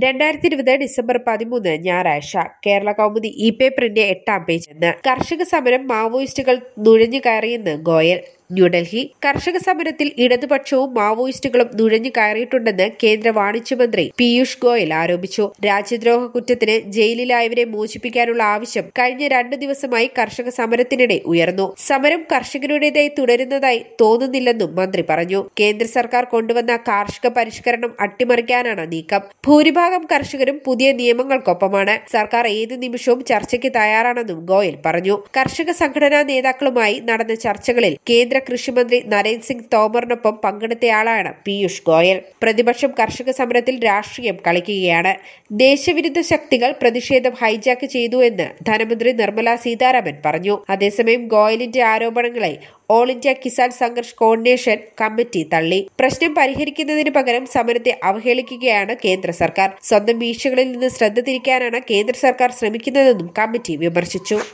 രണ്ടായിരത്തി ഇരുപത് ഡിസംബർ പതിമൂന്ന് ഞായറാഴ്ച കേരള കൗമുദി ഇ പേപ്പറിന്റെ എട്ടാം പേജ് എന്ന് കർഷക സമരം മാവോയിസ്റ്റുകൾ നുഴഞ്ഞു കയറിയെന്ന് ഗോയൽ ന്യൂഡൽഹി കർഷക സമരത്തിൽ ഇടതുപക്ഷവും മാവോയിസ്റ്റുകളും നുഴഞ്ഞു കയറിയിട്ടുണ്ടെന്ന് കേന്ദ്ര വാണിജ്യമന്ത്രി പീയൂഷ് ഗോയൽ ആരോപിച്ചു രാജ്യദ്രോഹ കുറ്റത്തിന് ജയിലിലായവരെ മോചിപ്പിക്കാനുള്ള ആവശ്യം കഴിഞ്ഞ രണ്ടു ദിവസമായി കർഷക സമരത്തിനിടെ ഉയർന്നു സമരം കർഷകരുടേതായി തുടരുന്നതായി തോന്നുന്നില്ലെന്നും മന്ത്രി പറഞ്ഞു കേന്ദ്ര സർക്കാർ കൊണ്ടുവന്ന കാർഷിക പരിഷ്കരണം അട്ടിമറിക്കാനാണ് നീക്കം ഭൂരിഭാഗം കർഷകരും പുതിയ നിയമങ്ങൾക്കൊപ്പമാണ് സർക്കാർ ഏത് നിമിഷവും ചർച്ചയ്ക്ക് തയ്യാറാണെന്നും ഗോയൽ പറഞ്ഞു കർഷക സംഘടനാ നേതാക്കളുമായി നടന്ന ചർച്ചകളിൽ കേന്ദ്ര കൃഷിമന്ത്രി നരേന്ദ്ര സിംഗ് തോമറിനൊപ്പം പങ്കെടുത്തയാളാണ് പീയൂഷ് ഗോയൽ പ്രതിപക്ഷം കർഷക സമരത്തിൽ രാഷ്ട്രീയം കളിക്കുകയാണ് ദേശവിരുദ്ധ ശക്തികൾ പ്രതിഷേധം ഹൈജാക്ക് ചെയ്തു എന്ന് ധനമന്ത്രി നിർമ്മല സീതാരാമൻ പറഞ്ഞു അതേസമയം ഗോയലിന്റെ ആരോപണങ്ങളെ all India Kisan Sangharsh coordination committee തള്ളി പ്രശ്നം പരിഹരിക്കുന്നതിന് പകരം സമരത്തെ അവഹേളിക്കുകയാണ് കേന്ദ്ര സർക്കാർ സ്വന്തം വീഴ്ചകളിൽ നിന്ന് ശ്രദ്ധ തിരിക്കാനാണ് കേന്ദ്ര സർക്കാർ ശ്രമിക്കുന്നതെന്നും കമ്മിറ്റി വിമർശിച്ചു